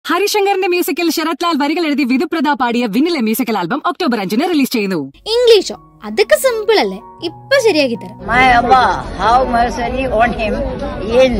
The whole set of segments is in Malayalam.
ഹരിശങ്കറിന്റെ മ്യൂസിക്കിൽ ശരത് ലാൽ വരികൾ എഴുതി വിധുപ്രത പാടിയ വിനിലെ മ്യൂസിക്കൽ ആൽബം ഒക്ടോബർ അഞ്ചിന് റിലീസ് ചെയ്യുന്നു ഇംഗ്ലീഷോ അതൊക്കെ സിമ്പിൾ അല്ലേ ഇപ്പൊ ശരിയാക്കി തരാം My Allah, how mercifully on him in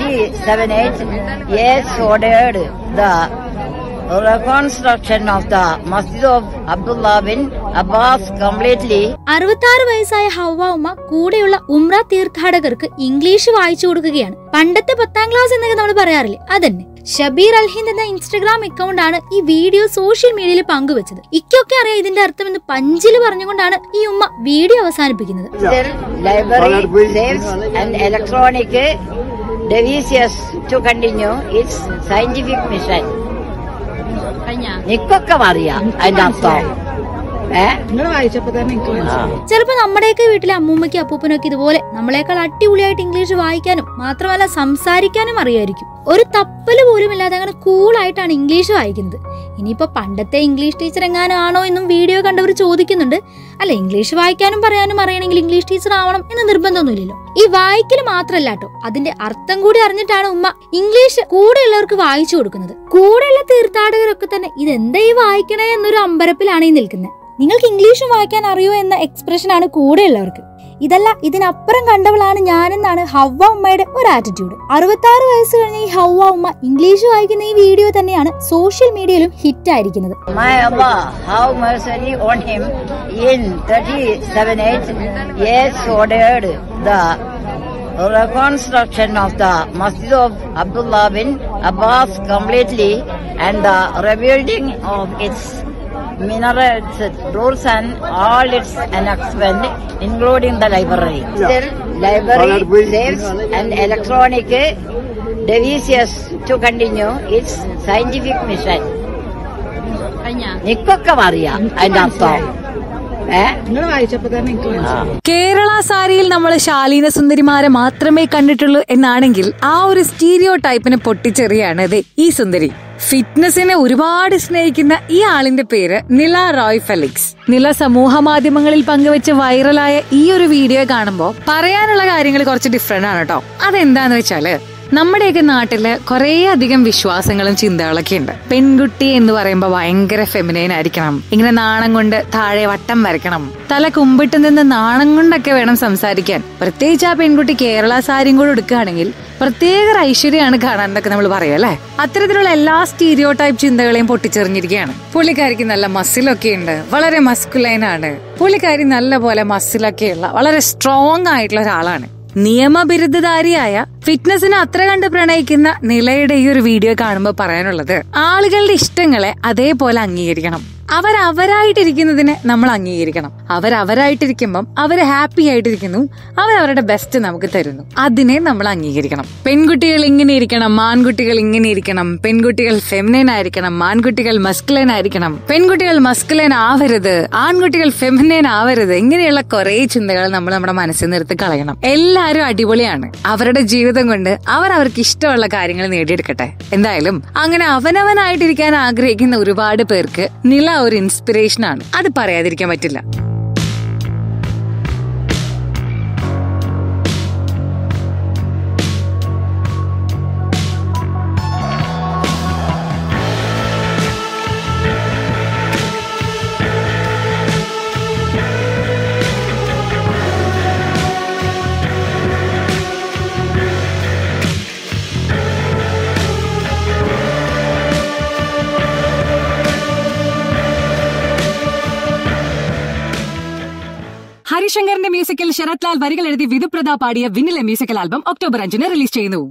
37 years ordered the reconstruction of the Masjid of Abdullah bin Abbas completely അറുപത്താറ് വയസ്സായ ഹവ്വ ഉമ്മ കൂടെയുള്ള ഉംറ തീർത്ഥാടകർക്ക് ഇംഗ്ലീഷ് വായിച്ചു കൊടുക്കുകയാണ് പണ്ടത്തെ പത്താം ക്ലാസ് എന്നൊക്കെ നമ്മൾ പറയാറില്ലേ അതന്നെ ഷബീർ അൽഹിന്ദ് എന്ന ഇൻസ്റ്റഗ്രാം അക്കൗണ്ട് ആണ് ഈ വീഡിയോ സോഷ്യൽ മീഡിയയിൽ പങ്കുവച്ചത് ഇക്കൊക്കെ അറിയാം ഇതിന്റെ അർത്ഥം എന്ന് പഞ്ചില് പറഞ്ഞുകൊണ്ടാണ് ഈ ഉമ്മ വീഡിയോ അവസാനിപ്പിക്കുന്നത് still library saves and electronic devices to continue its scientific mission. നിക്കൊക്കെ അറിയാം അതിന്റെ അർത്ഥം ഏ ആ. ചിലപ്പോ നമ്മുടെയൊക്കെ വീട്ടിലെ അമ്മൂമ്മയ്ക്ക് അപ്പൂപ്പനൊക്കെ ഇതുപോലെ നമ്മളെക്കാൾ അടിപൊളിയായിട്ട് ഇംഗ്ലീഷ് വായിക്കാനും മാത്രമല്ല സംസാരിക്കാനും അറിയായിരിക്കും ഒരു തപ്പല് പോലും ഇല്ലാതെ അങ്ങനെ കൂളായിട്ടാണ് ഇംഗ്ലീഷ് വായിക്കുന്നത് ഇനിയിപ്പോ പണ്ടത്തെ ഇംഗ്ലീഷ് ടീച്ചർ എങ്ങാനും ആണോ എന്നും വീഡിയോ കണ്ടവർ ചോദിക്കുന്നുണ്ട് അല്ല ഇംഗ്ലീഷ് വായിക്കാനും പറയാനും അറിയണമെങ്കിൽ ഇംഗ്ലീഷ് ടീച്ചർ ആവണം എന്ന് നിർബന്ധമൊന്നുമില്ലല്ലോ ഈ വായിക്കൽ മാത്രല്ല കേട്ടോ അതിന്റെ അർത്ഥം കൂടി അറിഞ്ഞിട്ടാണ് ഉമ്മ ഇംഗ്ലീഷ് കൂടെയുള്ളവർക്ക് വായിച്ചു കൊടുക്കുന്നത് കൂടെയുള്ള തീർത്ഥാടകരൊക്കെ തന്നെ ഇതെന്താ ഈ വായിക്കണേ എന്നൊരു അമ്പരപ്പിലാണ് ഈ നിൽക്കുന്നത് നിങ്ങൾക്ക് ഇംഗ്ലീഷ് വായിക്കാൻ അറിയോ എന്ന എക്സ്പ്രഷൻ ആണ് കൂടെയുള്ളവർക്ക് ഇതല്ല ഇതിനപ്പുറം കണ്ടവളാണ് ഞാനെന്നാണ് ഹവ്വ ഉമ്മയുടെ ഒരു ആറ്റിറ്റ്യൂഡ് അറുപത്തി ആറ് വയസ്സ് കഴിഞ്ഞ ഈ ഹവ്വ ഉമ്മ ഇംഗ്ലീഷ് വായിക്കുന്ന ഈ വീഡിയോ തന്നെയാണ് സോഷ്യൽ മീഡിയയിലും ഹിറ്റ് ആയിരിക്കുന്നത് My Allah, how mercifully on him in 37 years ordered the reconstruction of the Masjid of Abdullah bin Abbas completely and the rebuilding of its minarets, doors and all its annexment, including the library. Still, library saves and electronic devices to continue its scientific mission. നിക്കൊക്കെ അറിയാം അതിന്റെ അർത്ഥം ഏ ആ. കേരള സാരിയിൽ നമ്മൾ ശാലീന സുന്ദരിമാരെ മാത്രമേ കണ്ടിട്ടുള്ളൂ എന്നാണെങ്കിൽ ആ ഒരു സ്റ്റീരിയോ ടൈപ്പിനെ പൊട്ടിച്ചെറിയാണ് ദേ ഈ സുന്ദരി ഫിറ്റ്നസിനെ ഒരുപാട് സ്നേഹിക്കുന്ന ഈ ആളിന്റെ പേര് നില റോയ് ഫെലിക്സ് നില സമൂഹ മാധ്യമങ്ങളിൽ പങ്കുവെച്ച് വൈറലായ ഈ ഒരു വീഡിയോ കാണുമ്പോൾ പറയാനുള്ള കാര്യങ്ങൾ കുറച്ച് ഡിഫറെന്റ് ആണ് കേട്ടോ അതെന്താന്ന് വെച്ചാല് നമ്മുടെയൊക്കെ നാട്ടില് കുറേ അധികം വിശ്വാസങ്ങളും ചിന്തകളൊക്കെ ഉണ്ട് പെൺകുട്ടി എന്ന് പറയുമ്പോൾ ഭയങ്കര ഫെമിനൈൻ ആയിരിക്കണം ഇങ്ങനെ നാണം കൊണ്ട് താഴെ വട്ടം വരയ്ക്കണം തല കുമ്പിട്ട് നിന്ന് നാണം കൊണ്ടൊക്കെ വേണം സംസാരിക്കാൻ പ്രത്യേകിച്ച് ആ പെൺകുട്ടി കേരള സാരിയും കൂടെ എടുക്കുകയാണെങ്കിൽ പ്രത്യേക ഒരു ഐശ്വര്യമാണ് കാണാൻ എന്നൊക്കെ നമ്മൾ പറയും അല്ലേ അത്തരത്തിലുള്ള എല്ലാ സ്റ്റീരിയോ ടൈപ്പ് ചിന്തകളെയും പൊട്ടിച്ചെറിഞ്ഞിരിക്കുകയാണ് പുള്ളിക്കാരിക്ക് നല്ല മസിലൊക്കെ ഉണ്ട് വളരെ മസ്കുലൈൻ ആണ് പുള്ളിക്കാരി നല്ല പോലെ മസിലൊക്കെയുള്ള വളരെ സ്ട്രോങ് ആയിട്ടുള്ള ഒരാളാണ് നിയമബിരുദധാരിയായ ഫിറ്റ്നസിനെ അത്ര കണ്ട് പ്രണയിക്കുന്ന നിലയുടെ ഈ ഒരു വീഡിയോ കാണുമ്പോൾ പറയാനുള്ളത് ആളുകളുടെ ഇഷ്ടങ്ങളെ അതേപോലെ അംഗീകരിക്കണം അവരവരായിട്ടിരിക്കുന്നതിനെ നമ്മൾ അംഗീകരിക്കണം അവരവരായിട്ടിരിക്കുമ്പം അവര് ഹാപ്പി ആയിട്ടിരിക്കുന്നു അവരവരുടെ ബെസ്റ്റ് നമുക്ക് തരുന്നു അതിനെ നമ്മൾ അംഗീകരിക്കണം പെൺകുട്ടികൾ ഇങ്ങനെ ഇരിക്കണം ആൺകുട്ടികൾ ഇങ്ങനെ ഇരിക്കണം പെൺകുട്ടികൾ ഫെമിനൈൻ ആയിരിക്കണം ആൺകുട്ടികൾ മസ്കുലൈൻ ആയിരിക്കണം പെൺകുട്ടികൾ മസ്കുലൈൻ ആവരുത് ആൺകുട്ടികൾ ഫെമിനൈൻ ആവരുത് ഇങ്ങനെയുള്ള കുറെ ചിന്തകൾ നമ്മൾ നമ്മുടെ മനസ്സിൽ നിർത്തി കളയണം എല്ലാവരും അടിപൊളിയാണ് അവരുടെ ജീവിതം കൊണ്ട് അവർ അവർക്ക് ഇഷ്ടമുള്ള കാര്യങ്ങൾ നേടിയെടുക്കട്ടെ എന്തായാലും അങ്ങനെ അവനവനായിട്ടിരിക്കാൻ ആഗ്രഹിക്കുന്ന ഒരുപാട് പേർക്ക് നില ഒരു ഇൻസ്പിറേഷൻ ആണ് അത് പറയാതിരിക്കാൻ പറ്റില്ല ഹരിശങ്കറിന്റെ മ്യൂസിക്കിൽ ശരത് ലാൽ വരികൾ എഴുതി വിധുപ്രത പാടിയ വിനിലെ മ്യൂസിക്കൽ ആൽബം ഒക്ടോബർ അഞ്ചിന് റിലീസ് ചെയ്യുന്നു